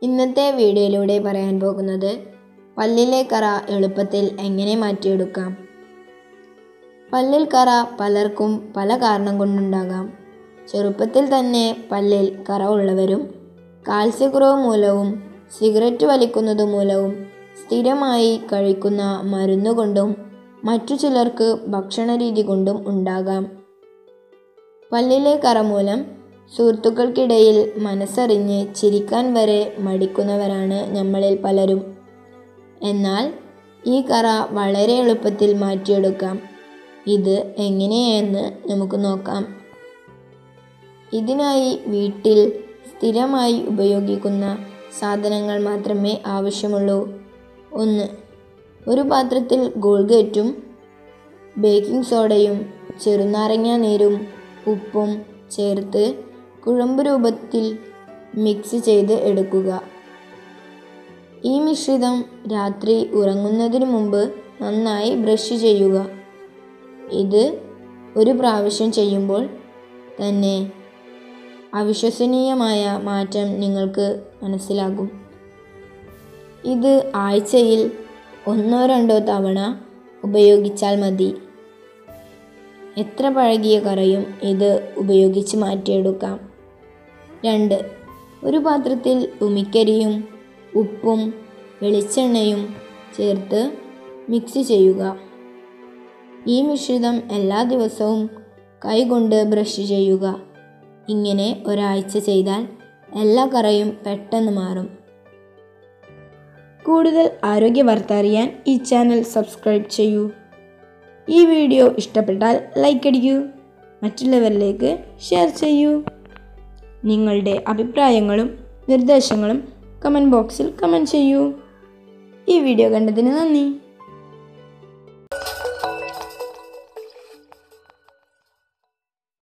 ഇന്നത്തെ വീഡിയോയിലൂടെ പറയാൻ പോകുന്നത് പല്ലിലെ കറ എളുപ്പത്തിൽ എങ്ങനെ മാറ്റിയെടുക്കാം പല്ലിൽ കറ പലർക്കും പല കാരണം കൊണ്ടുണ്ടാകാം ചെറുപ്പത്തിൽ തന്നെ പല്ലിൽ കറ ഉള്ളവരും കാൽസ്യക്കുറവ് മൂലവും സിഗരറ്റ് വലിക്കുന്നത് മൂലവും സ്ഥിരമായി കഴിക്കുന്ന മരുന്നുകൊണ്ടും മറ്റു ചിലർക്ക് ഭക്ഷണരീതി കൊണ്ടും ഉണ്ടാകാം പല്ലിലെ കറ മൂലം സുഹൃത്തുക്കൾക്കിടയിൽ മനസ്സറിഞ്ഞ് ചിരിക്കാൻ വരെ മടിക്കുന്നവരാണ് നമ്മളിൽ പലരും എന്നാൽ ഈ കറ വളരെ എളുപ്പത്തിൽ മാറ്റിയെടുക്കാം ഇത് എങ്ങനെയെന്ന് നമുക്ക് നോക്കാം ഇതിനായി വീട്ടിൽ സ്ഥിരമായി ഉപയോഗിക്കുന്ന സാധനങ്ങൾ മാത്രമേ ആവശ്യമുള്ളൂ ഒന്ന് ഒരു പാത്രത്തിൽ ഗോൾഗേറ്റും ബേക്കിംഗ് സോഡയും ചെറുനാരങ്ങ നീരും ഉപ്പും ചേർത്ത് കുഴമ്പ് രൂപത്തിൽ മിക്സ് ചെയ്ത് എടുക്കുക ഈ മിശ്രിതം രാത്രി ഉറങ്ങുന്നതിന് മുമ്പ് നന്നായി ബ്രഷ് ചെയ്യുക ഇത് ഒരു പ്രാവശ്യം ചെയ്യുമ്പോൾ തന്നെ അവിശ്വസനീയമായ മാറ്റം നിങ്ങൾക്ക് മനസ്സിലാകും ഇത് ആഴ്ചയിൽ ഒന്നോ രണ്ടോ തവണ ഉപയോഗിച്ചാൽ മതി എത്ര പഴകിയ കറയും ഇത് ഉപയോഗിച്ച് മാറ്റിയെടുക്കാം രണ്ട് ഒരു പാത്രത്തിൽ ഉമിക്കരിയും ഉപ്പും വെളിച്ചെണ്ണയും ചേർത്ത് മിക്സ് ചെയ്യുക ഈ മിശ്രിതം എല്ലാ ദിവസവും കൈകൊണ്ട് ബ്രഷ് ചെയ്യുക ഇങ്ങനെ ഒരാഴ്ച ചെയ്താൽ എല്ലാ കറയും പെട്ടെന്ന് മാറും കൂടുതൽ ആരോഗ്യ വാർത്ത അറിയാൻ ഈ ചാനൽ സബ്സ്ക്രൈബ് ചെയ്യൂ ഈ വീഡിയോ ഇഷ്ടപ്പെട്ടാൽ ലൈക്ക് അടിക്കൂ മറ്റുള്ളവരിലേക്ക് ഷെയർ ചെയ്യൂ നിങ്ങളുടെ അഭിപ്രായങ്ങളും നിർദ്ദേശങ്ങളും കമൻറ്റ് ബോക്സിൽ കമൻറ്റ് ചെയ്യൂ ഈ വീഡിയോ കണ്ടതിന് നന്ദി